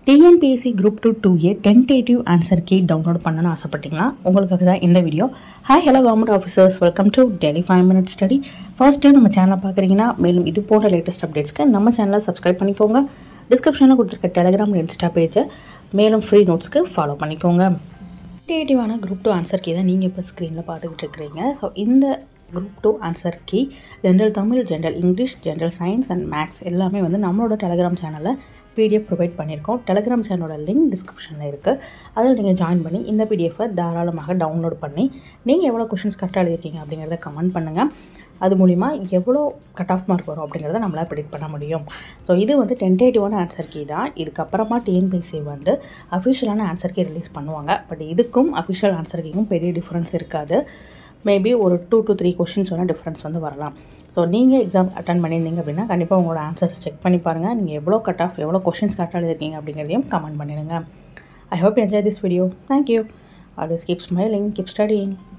TNPSC group two two A tentative answer key download பண்ணணும்னு ஆசைப்பட்டீங்களா உங்களுக்காக தான் இந்த video hi hello government officers welcome to daily five minute study first time நம்ம சேனலை பார்க்குறீங்கன்னா மேலும் இது போன்ற லேட்டஸ்ட் அப்டேட்ஸ்க்கு நம்ம சேனலை சப்ஸ்கிரைப் பண்ணிக்கோங்க டிஸ்கிரிப்ஷனில் கொடுத்துருக்க டெலிகிராம் இன்ஸ்டா பேஜை மேலும் ஃப்ரீ நோட்ஸ்க்கு ஃபாலோ பண்ணிக்கோங்க டேட்டிவான குரூப் டூ ஆன்சர் கீ தான் நீங்கள் இப்போ ஸ்க்ரீனில் பார்த்துக்கிட்டு இருக்கிறீங்க ஸோ இந்த group two answer key general Tamil general English general science and maths எல்லாமே வந்து நம்மளோட டெலிகிராம் சேனலில் பிடிஎஃப் ப்ரொவைட் பண்ணியிருக்கோம் டெலிகிராம் சேனலோட லிங்க் டிஸ்கிரிப்ஷனில் இருக்குது அதில் நீங்கள் ஜாயின் பண்ணி இந்த பிடிஎஃபை தாராளமாக டவுன்லோட் பண்ணி நீங்கள் எவ்வளோ கொஷின்ஸ் கரெக்டாக எழுதிருக்கீங்க அப்படிங்கிறத கமெண்ட் பண்ணுங்கள் அது மூலிமா எவ்வளோ கட் ஆஃப் மார்க் வரும் அப்படிங்கிறத நம்மளால் ப்ரிடிக்ட் பண்ண முடியும் ஸோ இது வந்து டென்டேட்டிவான ஆன்சர் கீ தான் இதுக்கப்புறமா டிஎன்பிசி வந்து அஃபிஷியலான ஆன்சர் கீ ரிலீஸ் பண்ணுவாங்க பட் இதுக்கும் அஃபிஷியல் ஆன்சர் கீக்கும் பெரிய டிஃப்ரென்ஸ் இருக்காது மேபி ஒரு டூ டு த்ரீ கொஷின்ஸ் வேணால் டிஃப்ரென்ஸ் வந்து வரலாம் ஸோ நீங்கள் எக்ஸாம் அட்டன் பண்ணியிருந்தீங்க அப்படின்னா கண்டிப்பாக உங்களோட ஆன்சர்ஸ் செக் பண்ணி பாருங்கள் நீங்கள் எவ்வளோ கட் ஆஃப் எவ்வளோ கொஷின்ஸ் கரெக்டாக எழுதிருக்கீங்க அப்படிங்கிறதையும் கமெண்ட் பண்ணிடுங்க I hope enjoy this video thank you always keep smiling keep studying